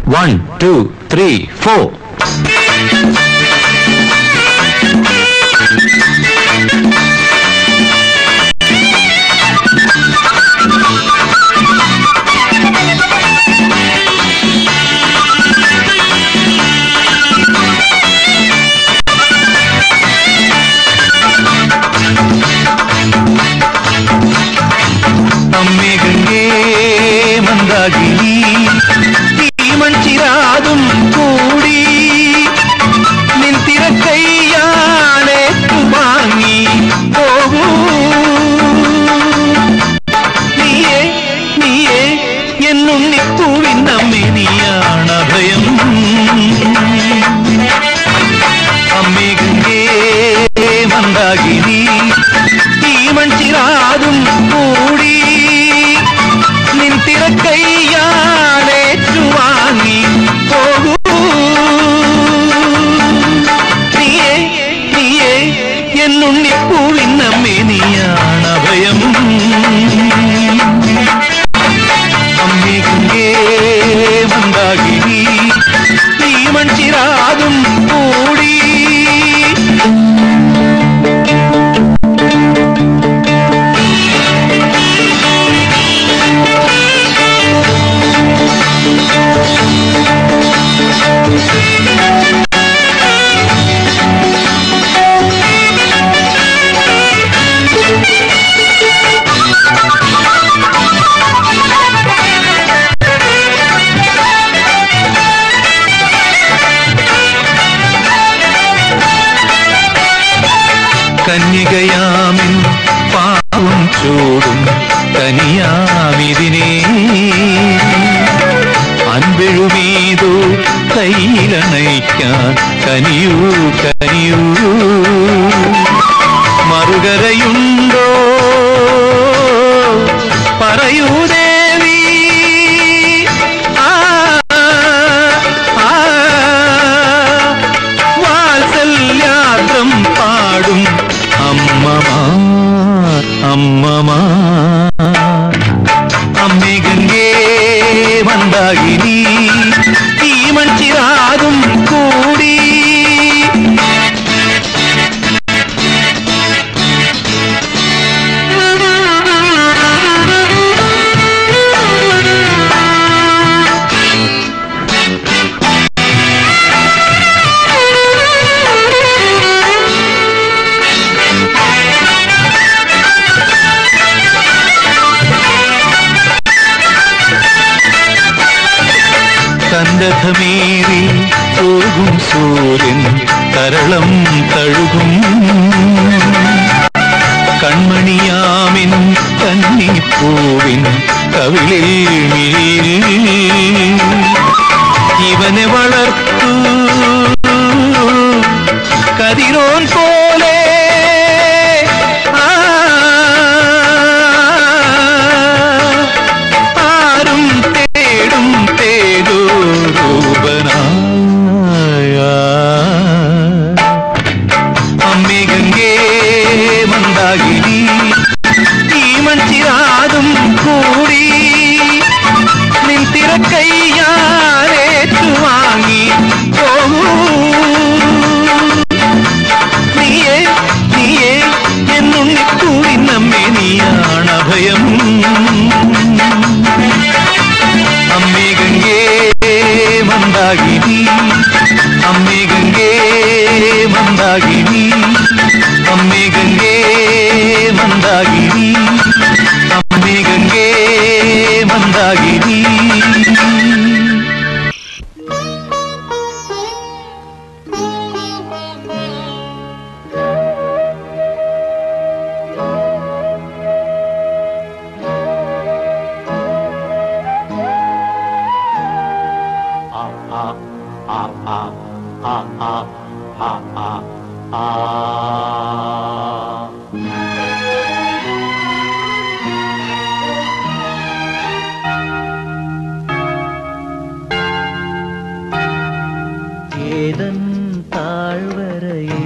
One two three four അമ്മേ ഗംഗേ മന്ദാകിനി ഈ മൺചിരാതും കൂടി നിൻ തിരക്കയ്യാലേറ്റു വാങ്ങി പോകൂ നീയേ നീയേ എന്നുണ്ണിപ്പൂവിൻ അമ്മേ നീയാണ് അഭയം അമ്മേ ഗംഗേ മന്ദാകിനി ഈ മൺചിരാതും കൂടി നിൻ തിരക്കയ്യാലേറ്റു വാങ്ങി പോകൂ നീയേ നീയേ എന്നുണ്ണിപ്പൂവിൻ അമ്മേ നീയാണ് അഭയം അമ്മേ ഗംഗേ മന്ദാകിനി ഈ മൺചിരാതും കൂടി കന്യകയാമിൻ പാവും ചൂടും കനിയാമിതിനെ അൻപെഴുമേതോ കയ്യിലണയ്ക്കാൻ കനിയൂ കനിയൂ മറുകരയുണ്ടോ പറയൂ ദേവി ആ ആ വാത്സല്യാത്രം പാടും അമ്മമാ അമ്മമാ അമ്മേ ഗംഗേ മന്ദാകിനി ഈ മൺചിരാതും കൂടി കണ്ടകമേറി പോകും സൂര്യൻ കരളം തഴുകും കൺമണിയാമിൻ കന്നിപ്പൂവിൻ കവിളിൽ മിഴിയിൽ ഇവനെ വളർത്തു കതിരോൻ പോലെ ആ, ആരും തേടും തേടൂ രൂപനായ അമ്മേ ഗംഗേ മന്ദാകിനി ഈ മൺചിരാതും കൂടി നിൻ തിരക്കയ്യാലേറ്റു വാങ്ങി പോകൂ നീയേ നീയേ എന്നുണ്ണിക്കൂടി നമ്മെ നീയാണ് അഭയം അമ്മേ ഗംഗേ മന്ദാകിനി അമ്മേ ഗംഗേ മന്ദാകിനി അമ്മേ ഗംഗേ മന്ദാകിനി അമ്മേ ഗംഗേ മന്ദാകിനി ഏതൻ താഴ്വരയിൽ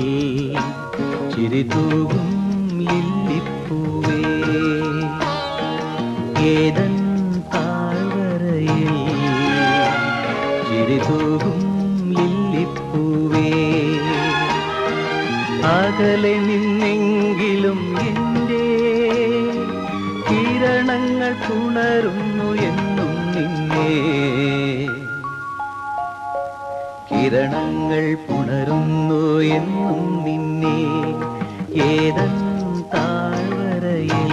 ചിരിതൂകും ലില്ലിപ്പൂവേ ഏതൻ താഴ്വരയിൽ ചിരിതൂകും ലില്ലിപ്പൂവേ അകലെ നിന്നെങ്കിലും എൻ്റെ കിരണങ്ങൾ പുണരുന്നു എന്നും നിന്നെ കിരണങ്ങൾ പുണരുന്നു എന്നും നിന്നെ ഏതൻ താഴ്വരയിൽ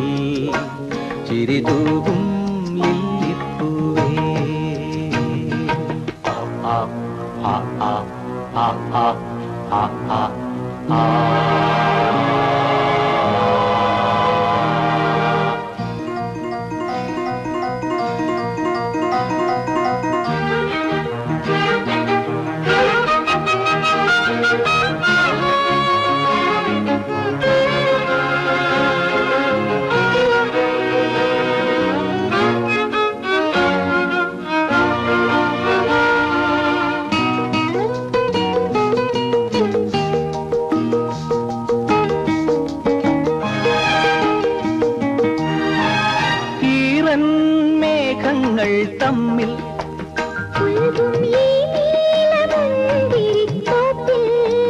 ചിരിതൂകും ലില്ലിപ്പൂവേ ഈറൻ മേഘങ്ങൾ തമ്മിൽ പുൽകും ഈ നീലമുന്തിരിത്തോപ്പിൽ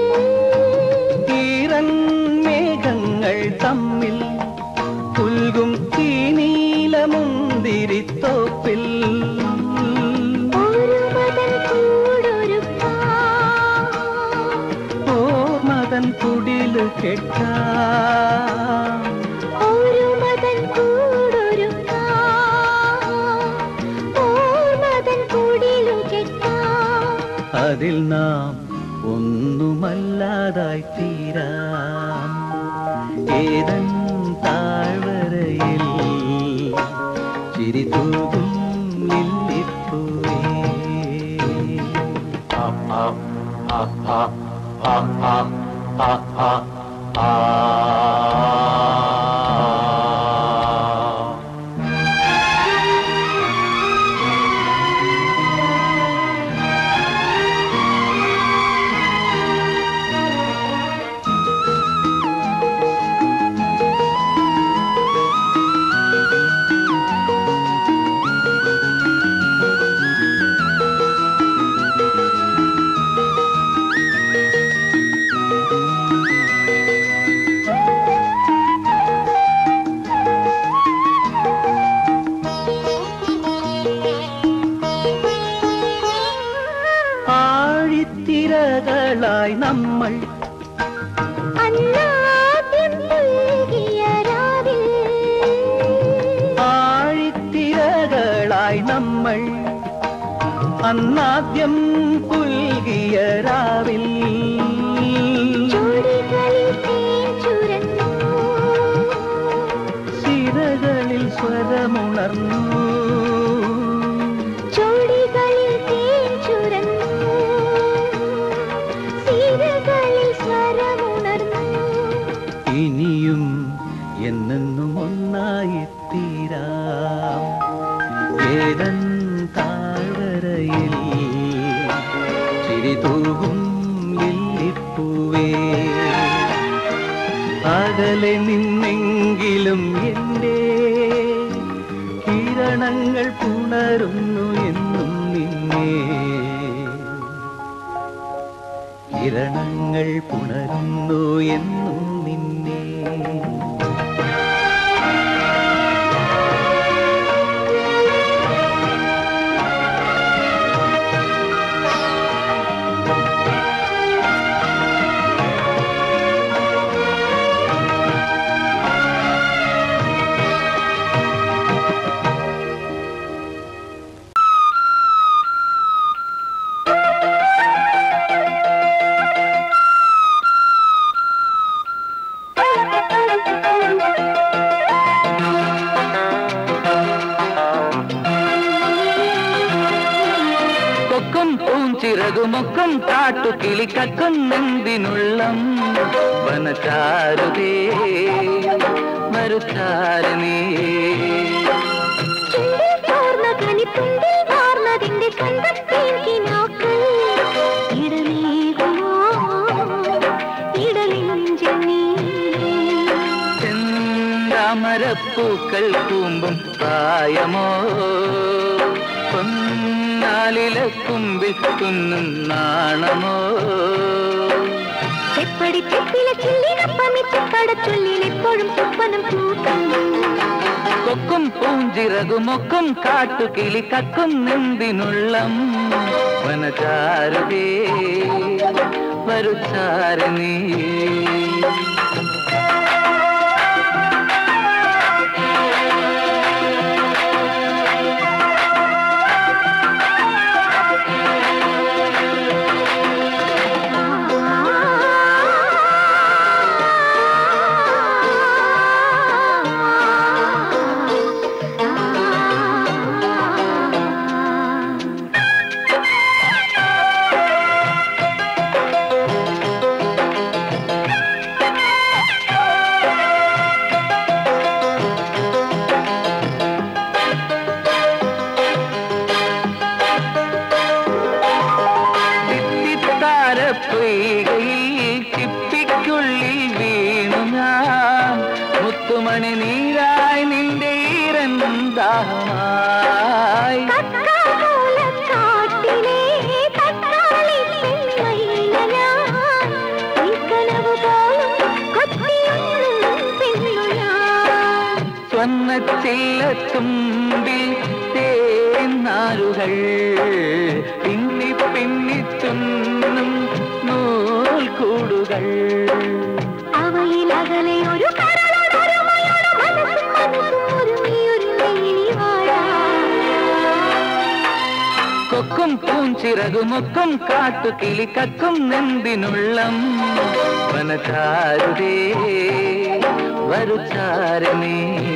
ഈറൻ മേഘങ്ങൾ തമ്മിൽ പുൽകും ഈ നീലമുന്തിരിത്തോപ്പിൽ ഒരു മകൻ കൂടൊരുക്കാം ഓർമതൻ കുടില് കെട്ടാം ഒരു മകൻ കൂടൊരുക്കാം ഓർമതൻ കൂടിലു കെട്ടാം അതിൽ നാം ഒന്നുമല്ലാതായി തീരാം ഏതൻ താഴ്വരയിൽ ചിരിതൂകും ലില്ലിപ്പൂവേ ആഴിത്തിരകളായി നമ്മൾ അന്നാദ്യം പുൽകിയ രാവിൽ ആഴിത്തിരകളായി നമ്മൾ അന്നാദ്യം പുൽകിയ രാവിൽ ചുടികളിൽ തേൻ ചുരന്നു സിരകളിൽ സ്വരമുണർന്നു ചുടികളിൽ തേൻ ചുരന്നു സിരകളിൽ സ്വരമുണർന്നു ഇനിയും എന്നെന്നും ഒന്നായി തീരാം ഏതൻ താഴ്വരയിൽ ചിരിതൂകും ലില്ലിപ്പൂവേ അകലെ നിന്നെങ്കിലും എൻ്റെ കിരണങ്ങൾ പുണരുന്നു എന്നും നിന്നെ കിരണങ്ങൾ പുണരുന്നു എന്നും നിന്നെ കൊക്കും പൂഞ്ചിറകുമൊക്കും കാട്ടുകിളി കക്കുന്നെന്തിനുള്ളം വനചാരുതേ മരുചാരണേ ചുണ്ടിൽ ചോർന്ന കനിത്തുണ്ടിൽ വാർന്നതിന്റെ കണ്ടത്തേൻ കിനാക്കൾ ഇടനീകുമോ ഇടലിഞ്ചിൽ നീ ചെന്താമരപ്പൂക്കൾ കൂമ്പും പ്രായമോ പൊന്നാ കുഞ്ഞാലിലെ കുമ്പിൽ കുന്നും നാണമോ ചെപ്പടി ചെപ്പിലെ ചില്ലിനപ്പമിച്ചപ്പട ചൊല്ലിൽ എപ്പോഴും സ്വപ്നം കൂട്ടും കൊക്കും പൂഞ്ചിറകുമൊക്കും കാട്ടുകിളി കക്കും നെന്തിനുള്ളം വനചാരുതേ വരുചാരണി പൊയ്കയിൽ ചിപ്പിക്കുള്ളിൽ വീണു ഞാൻ മുത്തുമണി നീരായി നിന്റെ ഈരൻ ദാഹമായി തക്കാമൂലക്കാട്ടിലെ തക്കാളി പെൺമയില ഞാൻ. ഉൾക്കനവ് പോലും കൊത്തിയുണ്ണും പെണ്ണു ഞാൻ. സ്വർണ്ണച്ചില്ലത്തുമ്പിൽ തേനാരുകൾ പിന്നി പിന്നി തുന്നും നൂൽ കൂടുകൾ അവയിലകലെ ഒരു കരളൊരുമയോട് മനസ്സും മനസ്സും ഒരുമിയൊരുമി ഇനി വാഴാം. കൊക്കും പൂഞ്ചിറകുമൊക്കും കാട്ടുകിളി കക്കും നെന്തിനുള്ളം വനചാരുതേ വരുചാരണേ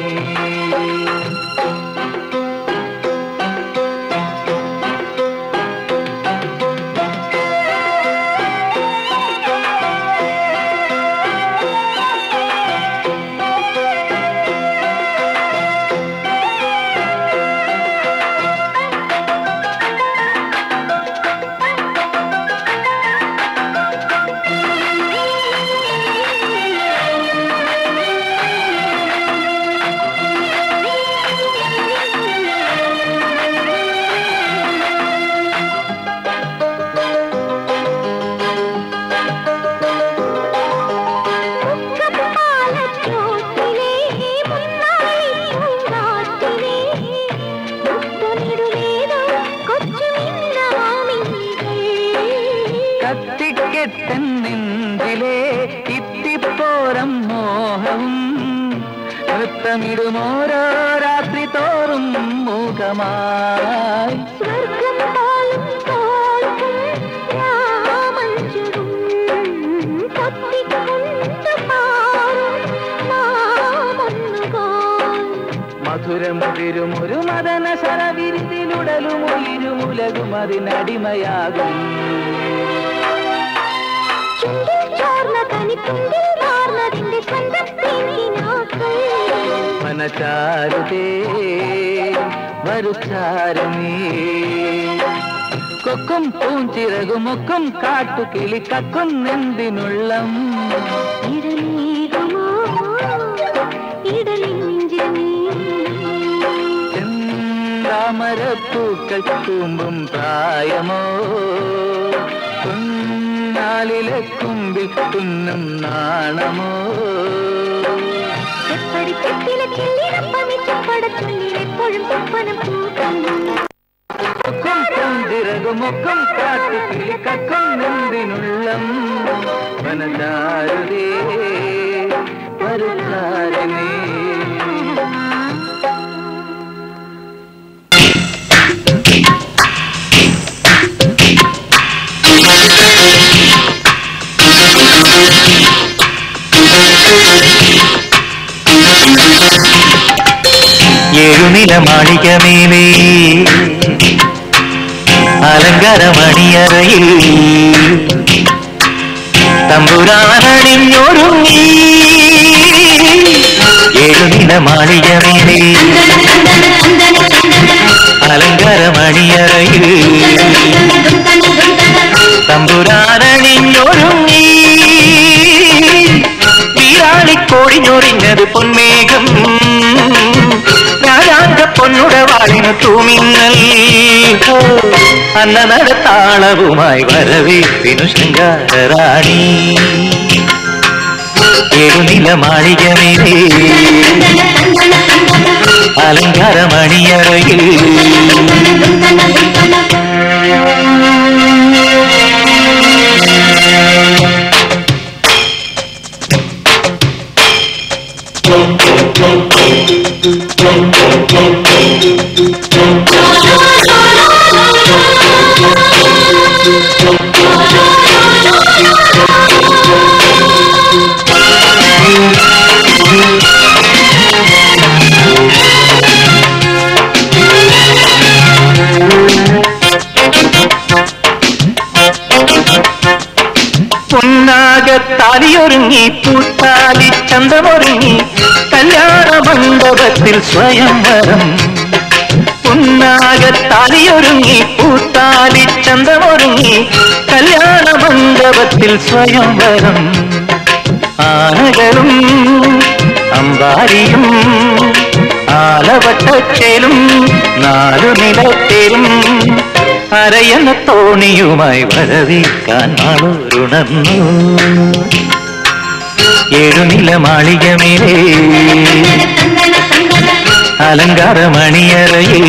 മുക്കപ്പാലച്ചോട്ടിലെ മുന്നാഴി പൂങ്കാട്ടിലെ മുത്തമിടുമേതോ കൊച്ചു മിന്നാമിന്നികൾ. കത്തിക്കെട്ടൻ നെഞ്ചിലെ ഇത്തിപ്പോരം മോഹവും നൃത്തമിടുമോരോ രാത്രി തോറും മുഖമായി സ്വർഗം പോലും തോൽക്കും രാമഞ്ചുടും കൊത്തിക്കൊണ്ടു പാറും നാമൊന്നുപോൽ മധുരമുതിരും ഒരു മദന ശരവിരുതിലുടലും ഉയരുമുലകും അതിനടിമയാകും ചുണ്ടിൽ ചോർന്ന കനിത്തുണ്ടിൽ വാർന്നതിന്റെ സ്വന്തം തേക്കിനാക്കൾ മനചാരുതേ വരുചാരണേ കൊക്കും പൂഞ്ചിറകുമൊക്കും കാട്ടുകിളി കക്കും നെന്തിനുള്ളം ഇടനീകുമോ ഇടനെഞ്ചിനീ ചെന്താമരപ്പൂക്കൾ തൂമ്പും പ്രായമോ കുഞ്ഞാലിലെ കുമ്പിൽ തുന്നും നാണമോ ചെപ്പടി ചെപ്പിലെ ചില്ലിനപ്പമിച്ചപ്പട ചൊല്ലിൽ എപ്പോഴും സ്വപ്നം പൂക്കും കൊക്കും പൂഞ്ചിറകുമൊക്കും കാട്ടുകിളി കക്കും നെന്തിനുള്ളം വനചാരുതേ വരുചാരണേ ഏഴുനില മാളികമേലേ അലങ്കാരമണിയറയിൽ തമ്പുരാനണിഞ്ഞൊരുങ്ങി ഏഴുനില മാളികമേലേ അലങ്കാരമണിയറയിൽ തമ്പുരാനണിഞ്ഞൊരുങ്ങി വീരാളിക്കോടിഞ്ഞൊറിഞ്ഞത് പൊന്മേഘം രാജാങ്ക പൊന്നുട വാളിനു തൂമിന്നൽ അന്നനടത്താളവുമായി വരവേൽപ്പിനു ശൃംഗാരാണി ഏഴുനില മാളികമേലേ അലങ്കാരമണിയറയിൽ പൊന്നാകത്താലിയൊരുങ്ങി പൂത്താലി ചന്തമൊരുങ്ങി കല്യാണ മണ്ഡപത്തിൽ സ്വയംവരം പൊന്നാകത്താലിയൊരുങ്ങി പൂത്താലി ചന്തമൊരുങ്ങി കല്യാണ മണ്ഡപത്തിൽ സ്വയംവരം ആനകളും അമ്പാരിയും ആലവട്ടച്ചേലും നാലു നിലത്തേലും അരയണ തോണിയുമായി വരവേൽക്കാൻ ആളൊരുണർന്നു ഏഴുനില മാളികമേലേ അലങ്കാരമണിയറയിൽ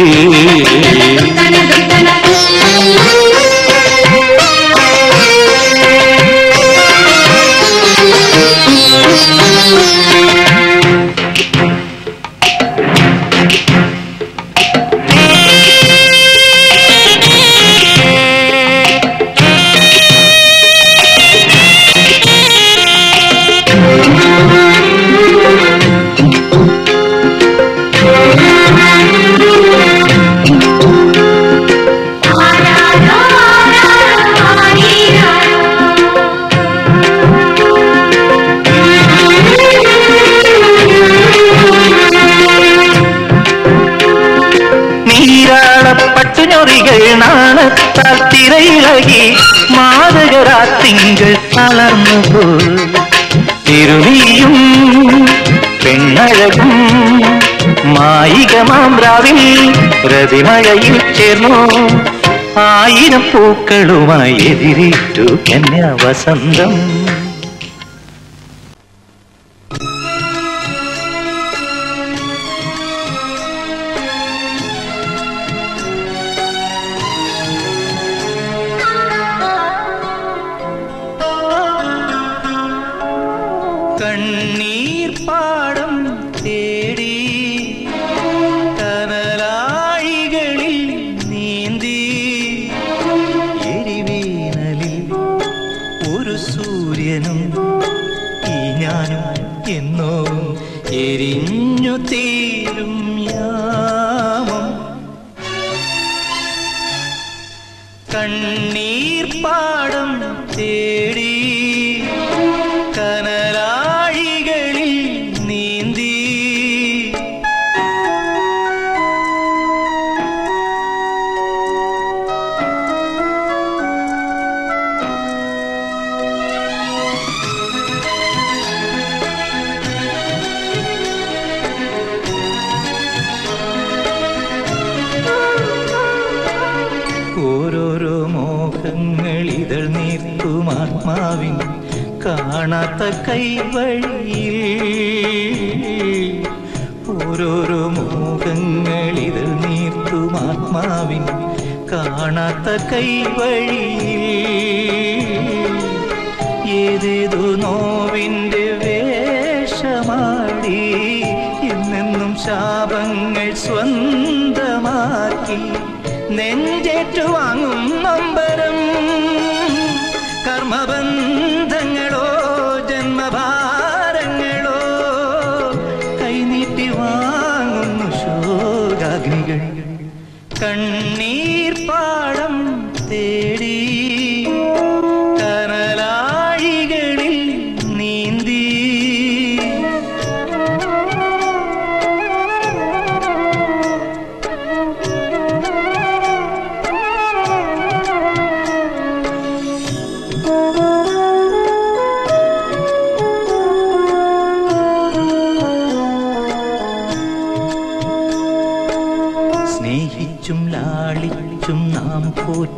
നീരാളപ്പട്ടുഞൊറികൾ നാണത്താൽ തിരയിളകി മാതകരാത്തിങ്കൾ തളർന്നു പോയി തിരുവിയും പെണ്ണഴകും മായികമാമ്രാവിൽ പ്രതിമഴയിൽ ചേർന്നു ആയിരം പൂക്കളുമായി എതിരേറ്റു കന്യാ വസന്തം കണ്ണീർ പാടം തേടി കനലാഴികളിൽ നീന്തി എരിവീനലിൽ ഒരു സൂര്യനും ഈ ഞാനും എന്നോ എരിഞ്ഞു തീരും യാമം കണ്ണീർ പാടം തേടി കനലാഴികളിൽ നീന്തി ഓരോരോ മോഹങ്ങൾ ഇതൾ നീർക്കും ആത്മാവിൻ കാണാത്ത കൈവഴിയിൽ ഓരോരോ മോഹങ്ങൾ ഇതൾ നീർക്കും ആത്മാവിൻ കാണാത്ത കൈവഴിയിൽ ഏതേതോ നോവിൻ്റെ വേഷമാടി എന്നെന്നും ശാപങ്ങൾ സ്വന്തമാക്കി നെഞ്ചേറ്റു വാങ്ങും നമ്പരം കർമ്മബന്ധങ്ങളോ ജന്മഭാരങ്ങളോ കൈനീട്ടി വാങ്ങുന്നു ശോകാഗ്നികൾ കണ്ണീർ പാടം തേടി കനലാഴികളിൽ നീന്തി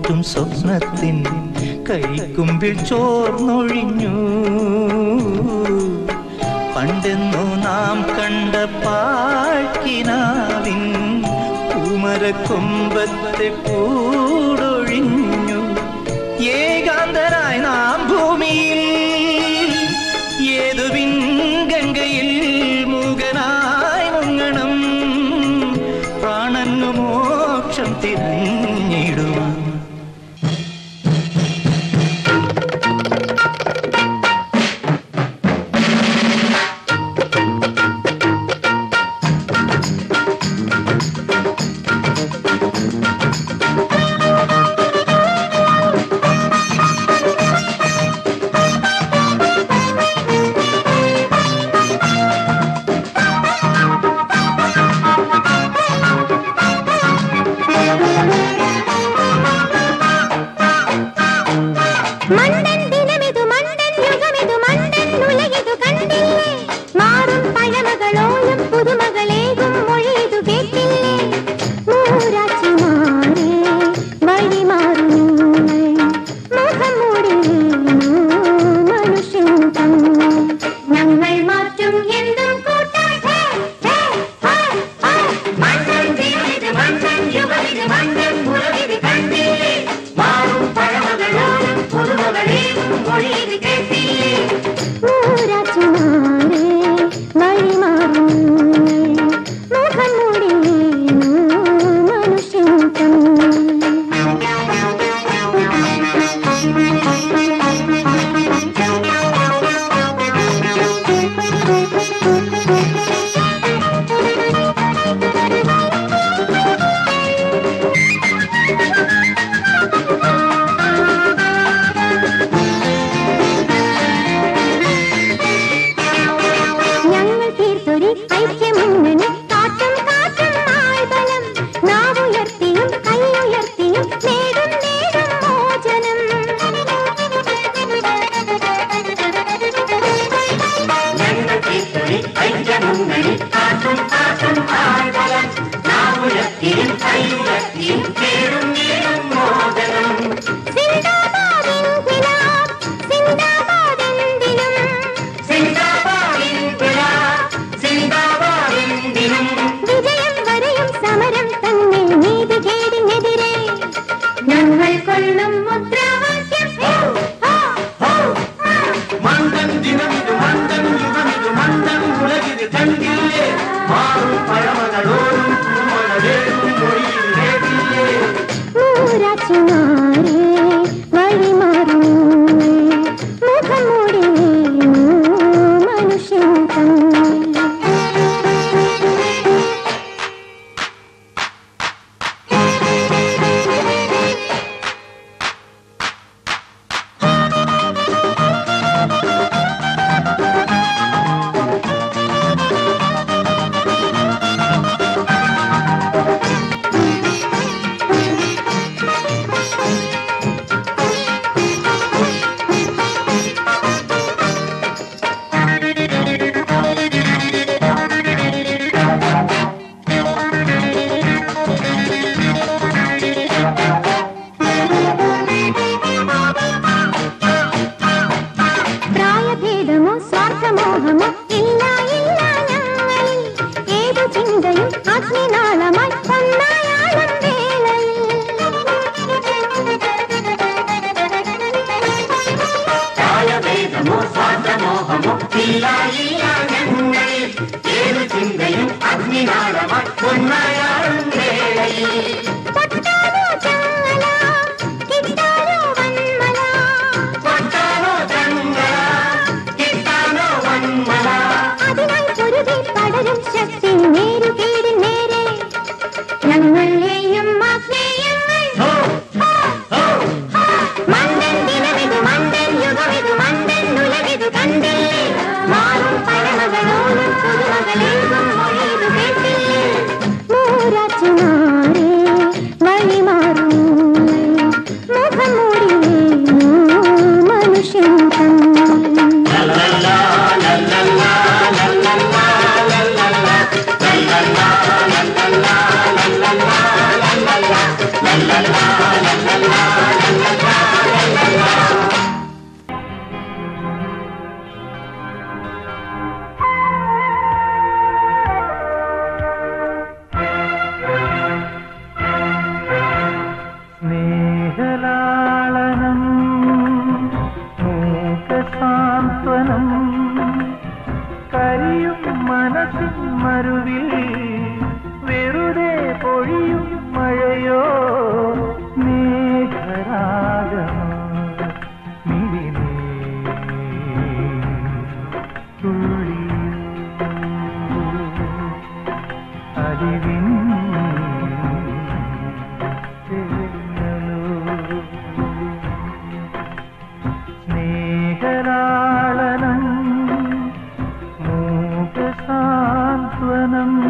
ചുറ്റും സ്വപ്നത്തിൻ കൈക്കുമ്പിൽ ചോർന്നൊഴിഞ്ഞു പണ്ടെന്നു നാം കണ്ട പാഴ്ക്കിനാവിൻ പൂമരക്കൊമ്പത്തെ പൂടൊഴിഞ്ഞു ഏകാന്തരായി നാം ഭൂമിയിൽ ഏതു ഗംഗയിൽ മൂകനായി മുങ്ങണം പ്രാണന്നു മോക്ഷം തിരഞ്ഞിടുവാൻ മണ്ടൻ ദിനമിതു മണ്ടൻ യുഗമിതു മണ്ടൻ ഉലകിതു കണ്ടില്ലേ മാറും പഴമകളോലും പുതുമകളേകും മൊഴിയിതു കേട്ടില്ലേ മൂരാച്ചിമാരെ വഴി മാറും മുഖം മൂടി മനുഷ്യൻ തങ്ങൾ ഞങ്ങൾ മാറ്റും എന്തും കൂട്ടാൻ ഹേ, ഹേ, ഹേ, ഹേ. മണ്ടൻ ദിനമിതു മണ്ടൻ യുഗമിതു മണ്ടൻ ഉലകിതു കണ്ടില്ലേ മാറും പഴമകളോലും പുതുമകളേകും മൊഴിയിതു കേട്ടില്ലേ മൂരാച്ചിമാരെ വഴി മാറും മുഖം മൂടി മനുഷ്യൻ തങ്ങൾ ഞങ്ങൾ തീർത്തൊരു ഐക്യമുന്നണി കാറ്റും കാറ്റും ആൾബലം നാവുയർത്തിയും കൈയുയർത്തിയും നേടും നേടും മോചനം ഞങ്ങൾ തീർത്തൊരു ഐക്യമുന്നണി കാറ്റും കാറ്റും ആൾബലം നാവുയർത്തിയും കൈയുയർത്തിയും നേടും നേടും മോചനം സിന്ദാബാദ് ഇൻക്വിലാബ് സിന്ദാബാദ് എന്തിനും വിജയം വരെയും സമരം തന്നെ നീതികേടിനെതിരെ ഞങ്ങൾ കൊള്ളും മുദ്രാവാക്യം ഹോ, ഹോ, ഹോ. മണ്ടൻ ദിനമിതു മണ്ടൻ യുഗമിതു മണ്ടൻ ഉലകിത് കണ്ടില്ലേ മാറും പഴമകളോടും പൂമകളേറും മൊഴിയിൽ കേട്ടില്ലേ മൂരാച്ചിമാരെ വഴി മാറും മുഖം മൂടി മനുഷ്യൻ തങ്ങൾ പ്രായഭേദമോ സ്വാർത്ഥമോഹമോ ഇല്ല ഇല്ല ഞങ്ങളിൽ ഏതു ചിന്തയും അഗ്നിനാളമായി ഒന്നായാളും പ്രായഭേദമോ സ്വാർത്ഥമോഹമോ ഇല്ല ഇല്ല ഞങ്ങളിൽ ഏത് ചിന്തയും അഗ്നിനാളമായി ഒന്നായാളും വേളയിൽ പൊട്ടാനോ ചങ്ങല കിട്ടാനോ വന്മല പൊട്ടാനോ ചങ്ങല കിട്ടാനോ വന്മല അതിനാൽ പൊരുതി പടരും ശക്തി നേരുകേടി നേരെ ഞങ്ങളെയും ആശ്രയങ്ങൾ ഹോ ഹോ മണ്ടൻ ദിനമിതു മണ്ടൻ യുഗമിതു മണ്ടൻ ഉലകിതു കണ്ടില്ലേ മാറും സ്നേഹലാളനം മൂകസാന്ത്വനം കരിയും മനസ്സിൻ മരുവിൽ വെറുതെ പൊഴിയും മഴയോ മേഘരാഗമോ മിഴിനീ അതിവിൻ സ്നേഹരാളനം മൂകസാന്ത്വനം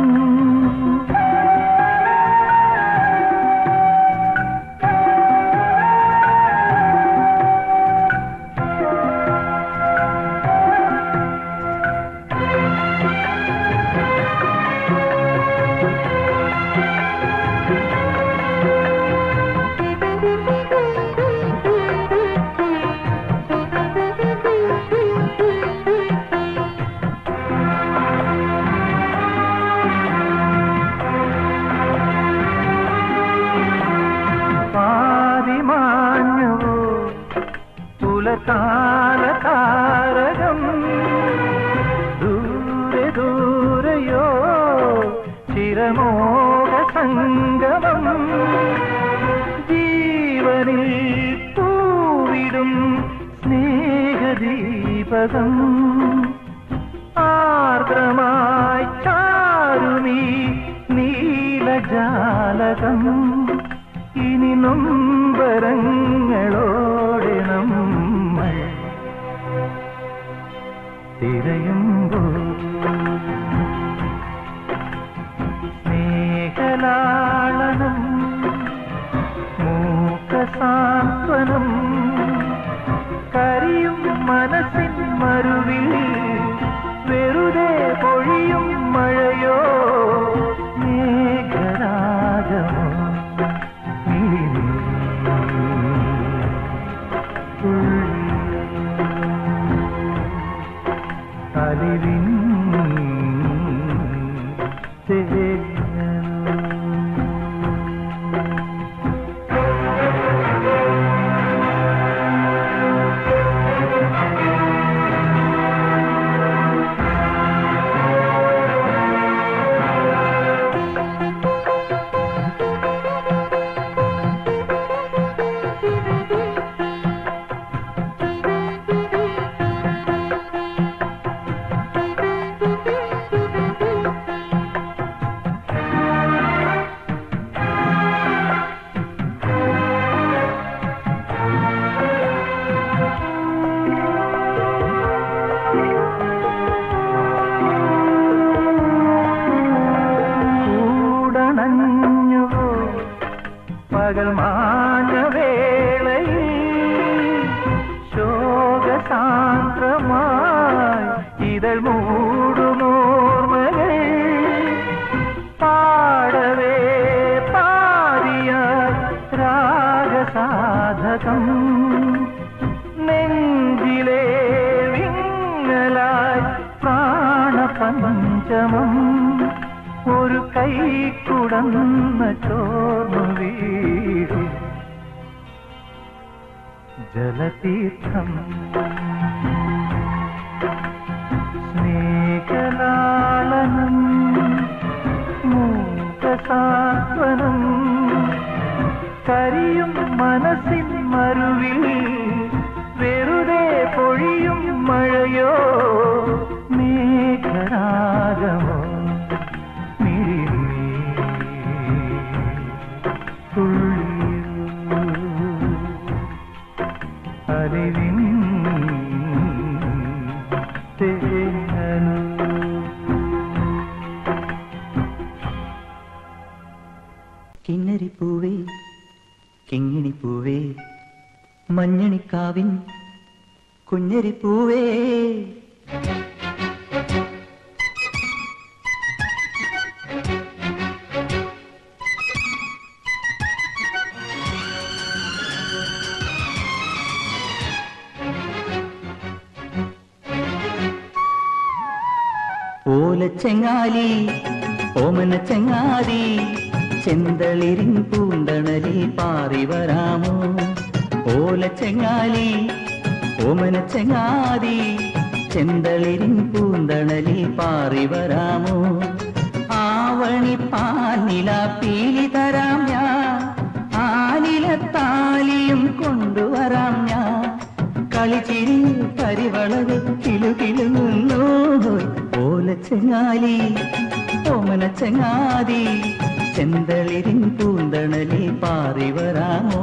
പാതിമാഞ്ഞുവോ പുലകാല താരകം ദൂരെ ദൂരയോ ചിരമോഹ സംഗമം ജീവനിൽ പൂവിടും സ്നേഹദീപകം ആർദ്രമായി ചാരുമീ നീലജാലകം ഇനി നൊമ്പരങ്ങളോടെ നമ്മൾ തിരയുമ്പോൾ സ്നേഹലാളനം മൂക്കസാന്ത്വനം കരിയും മനസ്സിൻ മരുവിൽ വെറുതെ പൊഴിയും മഴയോ മേഘരാജമോ മിഴിനീ അലിവിൻ കൂടണഞ്ഞുവോ പകൽ മാഞ്ഞ വേളയിൽ ശോകസാന്ദ്രമായി ഇതൾ മൂടുമോർമകൾ പാടവേ പാടിയാൽ രാഗസാധകം നെഞ്ചിലെ വിങ്ങലായി പ്രാണപഞ്ചമം ഒരു കൈ കുടന്ന ചോർന്നു വീഴും ജലതീർത്ഥം സ്നേഹലാളനം മൂകസാത്വനം കരിയും മനസ്സിൻ മരുവിൽ വെറുതെ പൊഴിയും മഴയോ മേഘരാഗമോ മിഴിനീ തുള്ളിയോ അറിവിൻ തേങ്ങലോ കിന്നരിപ്പൂവേ കിങ്ങിണിപ്പൂവേ മഞ്ഞണിക്കാവിൻ കുഞ്ഞരിപ്പൂവേ ഓലച്ചെങ്ങാലി ഓമന ചെങ്ങാതി ചെന്തളിരിൻ പൂന്തണലിൽ പാറി വരാമോ ഓല ചെങ്ങാലി ഓമന ചെങ്ങാതി ചെന്തളിരിൻ പൂന്തണലിൽ പാറി വരാമോ ആവണി പാനില പീലി തരാം ഞാൻ ആലിലത്താലിയും കൊണ്ടുവരാം ഞാൻ കളിച്ചിരി പരിവളവ് കിലുകിലുങ്ങുന്നു ഓല ചെങ്ങാലി ഓമന ചെങ്ങാതി ചെന്തളിരിൻ പൂന്തണലിൽ പാറി വരാമോ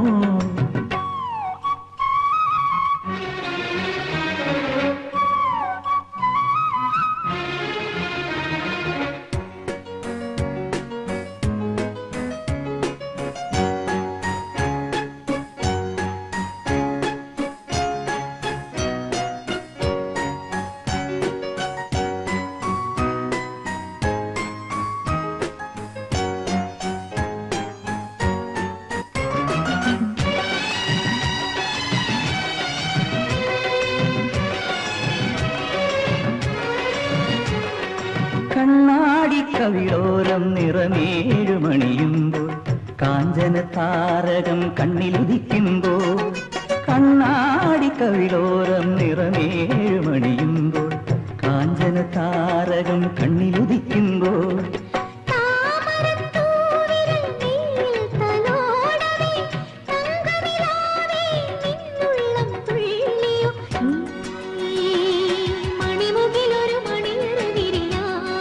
കണ്ണാടി കവിളോരം നിറമേഴുമണിയുമ്പോൾ കാഞ്ചന താരകം കണ്ണിലുദിക്കുമ്പോൾ കണ്ണാടി കവിളോരം നിറമേഴുമണിയുമ്പോൾ കാഞ്ചന താരകം കണ്ണിലുദിക്കുമ്പോൾ താമരത്തൂവിരൽ നീൽ തലോടവേ തങ്കനിലാവേ നിന്നുള്ളം തുള്ളിയോ ഈ മണിമുകിലൊരു മണിയറ വിരിയാ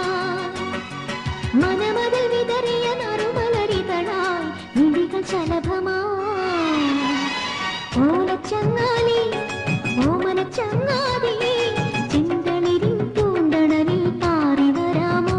മനമതിൽ വിതറിയ നറുമലരിതളായി മിഴികൾ ശലഭമായി ഓലച്ചങ്ങാലി ഓമനച്ചങ്ങാതി ചിന്തളിരിൻ പൂന്തണലിൽ പാറി വരാമോ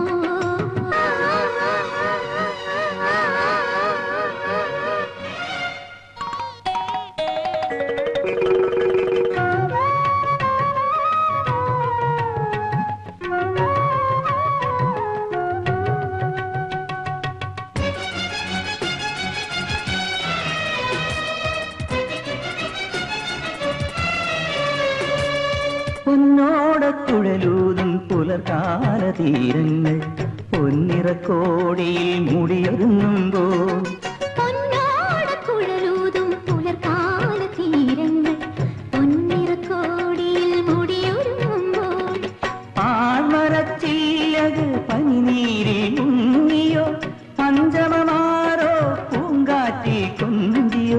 പൊന്നോടക്കുഴലൂതും പുലർകാല തീരങ്ങൾ പൊന്നിറക്കോടിയിൽ മുടിയൊരുങ്ങുമ്പോൾ പൊന്നാടക്കുഴലൂതും പുലർക്കാല തീരങ്ങൾ പൊന്നിറക്കോടിയിൽ മുടിയൊരുങ്ങുമ്പോൾ ആൺമരച്ചില്ലകൾ പനിനീരിൽ മുങ്ങിയോ പഞ്ചമമാരോ പൂങ്കാറ്റി കൊഞ്ചിയോ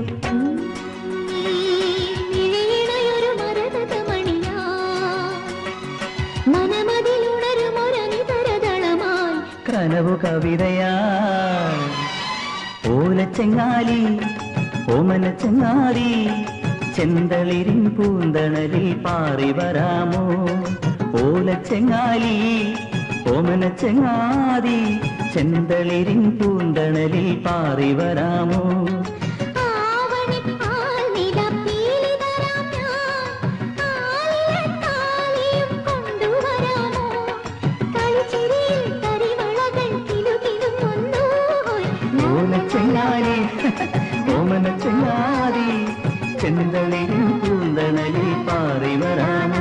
ഇഴയിണയൊരു മരതകമണിയാ മനമതിലുണരുമൊരനിതരതളമായി കനവു കവിതയാ ഓലച്ചെങ്ങാലി ഓമന ചെങ്ങാലി ചെന്തളിരിൻ പൂന്തണലിൽ പാറി വരാമോ ഓലച്ചെങ്ങാലി ഓമന ചെങ്ങാതി ചെന്തളിരിൻ പൂന്തണലിൽ പാറി വരാമോ ആവണിപ്പാൽ നിലപ്പീലിതരാം ഞാൻ. ആലിലത്താലിയും കൊണ്ടുവരാമോ? കളിച്ചിരിയിൽ തരിവളകൾ കിലുകിലുങ്ങുന്നു. ഓലച്ചെങ്ങാലി ഓമന ചെങ്ങാതി ചെന്തളിരിൻ പൂന്തണലിൽ പാറി വരാമോ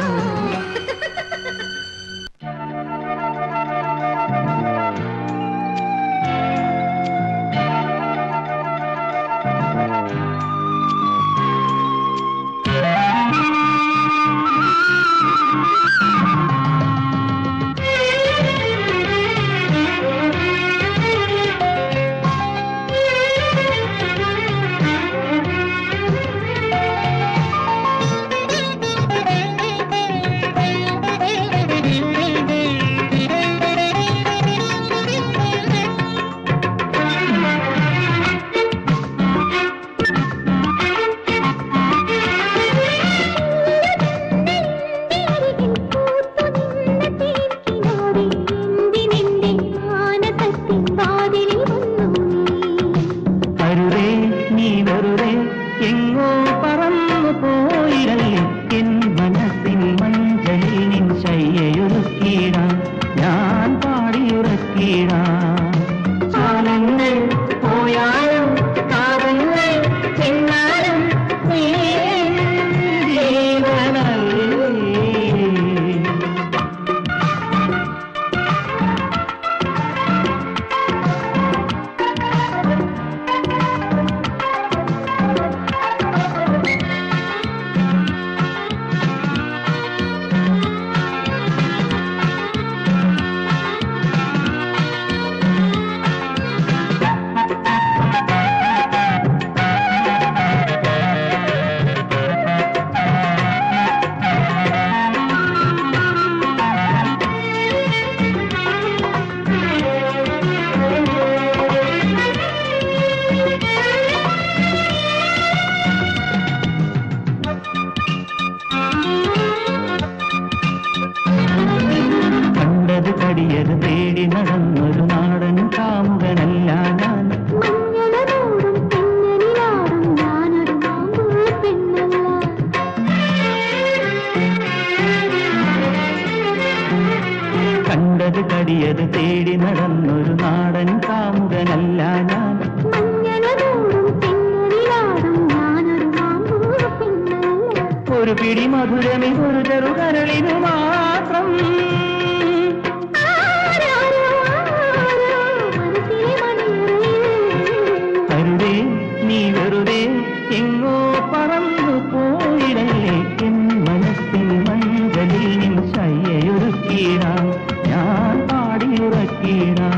നേരിൽ പൂത്തുനിന്ന തേൻകിനാവിൽ എന്തിനെന്റെ മാനസത്തിൻ വാതിലിൽ വന്നു നീ അരുതേ നീ വെറുതെ എങ്ങോ പറന്നു പോയിരല്ലേ എൻ മനസ്സിൻ മഞ്ചലിൽ നിൻ ശയ്യയൊരുക്കിയിടാം ഞാൻ പാടിയുറക്കിയിടാം കാലങ്ങൾ പോയാലും കാലങ്ങൾ ചെന്നാലും നീ എൻ ജീവനല്ലേ കണ്ടത് കടിയത് തേടി നടന്നൊരു നാടൻ കാമുകനല്ല ഞാൻ മഞ്ഞളൂറും തെന്നലിലാടും ഞാനൊരു മാമ്പൂ പിന്നല്ല ഒരു പിടി മധുരമി ഒരു ചെറുകരളിനു മാത്രം ആരാരോ ആരോ മനസ്സിലെ മണിയറയിൽ കരുതേ നീ വെറുതെ എങ്ങോ പറന്നു പോയിടല്ലേ എൻ മനസ്സിൽ മഞ്ചലിൽ നിൻ ശയ്യൊരുക്കീടാം ഞാൻ പാടിയുറക്കീടാം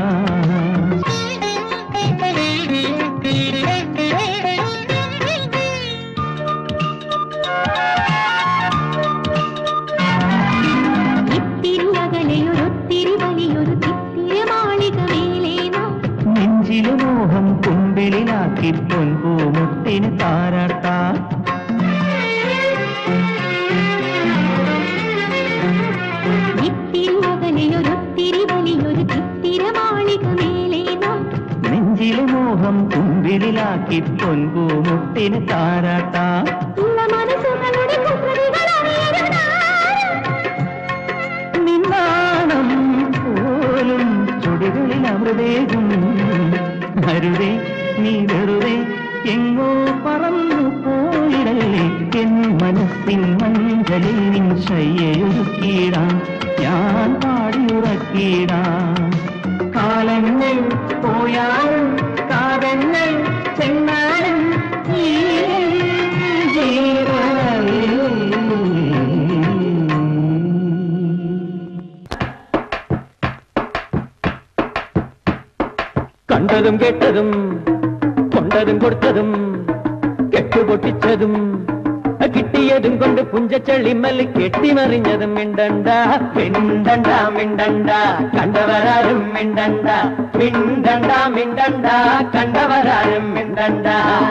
ഇത്തിരി അകലെയൊരൊത്തിരി വലിയൊരു തിത്തിര മാളിക മേലേ നാം നെഞ്ചിലു മോഹം കുമ്പിളിലാക്കി പൊൻപൂമുട്ടിന് താരാട്ടാം ഇത്തിരി അകലെയൊരൊത്തിരി വലിയൊരു തിത്തിര മാളിക മേലേ നാം നെഞ്ചിലു മോഹം കുമ്പിളിലാക്കി പൊൻപൂമുട്ടിന് താരാട്ടാം ഉള്ള മനസ്സുകളുടെ കുസൃതികളറിയരുതാരും നിന്നാണം പോലും ചുടികളിൽ അമൃതേകും അരുതേ നീ വെറുതെ എങ്ങോ പറന്നു പോയിടല്ലേ എൻ മനസ്സിൻ മഞ്ചലിൽ നിൻ ശയ്യൊരുക്കീടാം ഞാൻ പാടിയുറക്കീടാം കാലങ്ങൾ പോയാലും കാതങ്ങൾ ചെന്നാലും ഈ ജീവനിൽ കണ്ടതും കേട്ടതും കൊണ്ടതും കൊടുത്തതും കെട്ടുപൊട്ടിച്ചതും കിട്ടിയതും കൊണ്ട് പുഞ്ചച്ചെള്ളിമല് കെട്ടിമറിഞ്ഞതും മിണ്ടണ്ട മിണ്ടണ്ട മിണ്ടണ്ട കണ്ടവരാരും മിണ്ടണ്ട മിണ്ടണ്ട മിണ്ടണ്ട കണ്ടവരാരും മിണ്ടണ്ട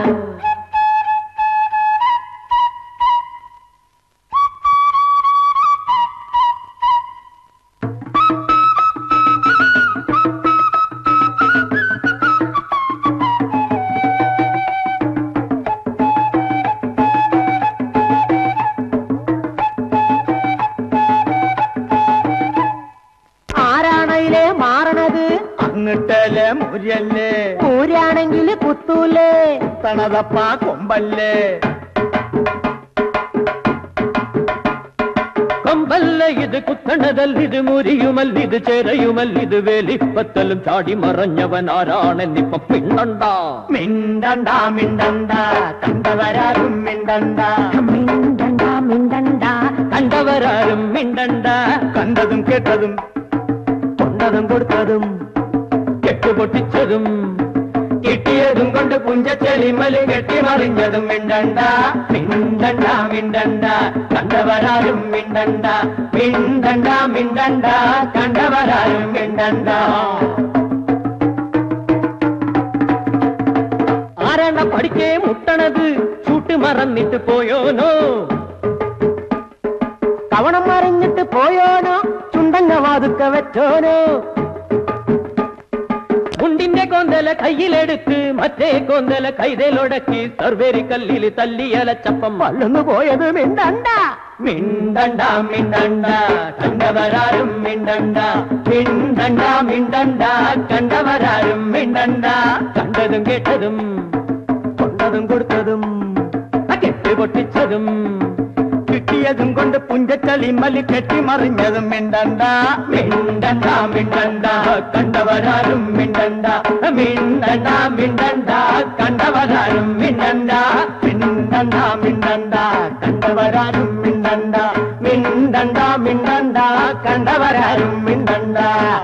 ആരാണയിലെ മാറണത് അങ്ങട്ടല്ലേ മുര്യല്ലേ ഊരാണെങ്കിൽ കുത്തൂലേ തണതപ്പ കൊമ്പല്ലേ കൊമ്പല്ല ഇത് കുത്തണതല്ലിത് മുരിയുമല്ലിത് ചേരയുമല്ലിത് വേലിപ്പത്തലും ചാടി മറഞ്ഞവൻ ആരാണെന്നിപ്പ പിണ്ടണ്ട മിണ്ടണ്ട മിണ്ടണ്ട കണ്ടവരാരും മിണ്ടണ്ട മിണ്ടണ്ട മിണ്ടണ്ട കണ്ടവരാരും മിണ്ടണ്ട കണ്ടതും കേട്ടതും കൊണ്ടതും കൊടുത്തതും കെട്ടുപൊട്ടിച്ചതും കിട്ടിയതും കൊണ്ട് പുഞ്ചച്ചെളിമല് കെട്ടിമറിഞ്ഞതും മിണ്ടണ്ട മിണ്ടണ്ട മിണ്ടണ്ട കണ്ടവരാരും മിണ്ടണ്ട മിണ്ടണ്ട മിണ്ടണ്ട കണ്ടവരാരും മിണ്ടണ്ട ആരാണ പഠിക്കേ മുട്ടണത് ചൂട്ട് മറന്നിട്ട് പോയോനോ കവണം മറിഞ്ഞിട്ട് പോയോനോ ചുണ്ടങ്ങ വാതുക്ക വെച്ചോനോ മുണ്ടിന്റെ കൊന്തല കയ്യിലെടുത്ത് മറ്റേ കൊന്തല കൈതലൊടക്കി സർവേരി കല്ലിൽ തല്ലിയലച്ചപ്പം മള്ളന്നു പോയത് മിണ്ടണ്ട മിണ്ടണ്ട മിണ്ടണ്ട കണ്ടവരാരും മിണ്ടണ്ട മിണ്ടണ്ട മിണ്ടണ്ട കണ്ടവരാരും മിണ്ടണ്ട കണ്ടതും കേട്ടതും കൊണ്ടതും കൊടുത്തതും കെട്ടുപൊട്ടിച്ചതും കിട്ടിയതും കൊണ്ട് പുഞ്ചച്ചളിമല് കെട്ടിമറിഞ്ഞതും മിണ്ടണ്ട മിണ്ടണ്ട മിണ്ടണ്ട കണ്ടവരാരും മിണ്ടണ്ട മിണ്ടണ്ട മിണ്ടണ്ട കണ്ടവരാരും മിണ്ടണ്ട മിണ്ടണ്ട മിണ്ടണ്ട കണ്ടവരാരും മിണ്ടണ്ട മിണ്ടണ്ട മിണ്ടണ്ട കണ്ടവരാരും മിണ്ടണ്ട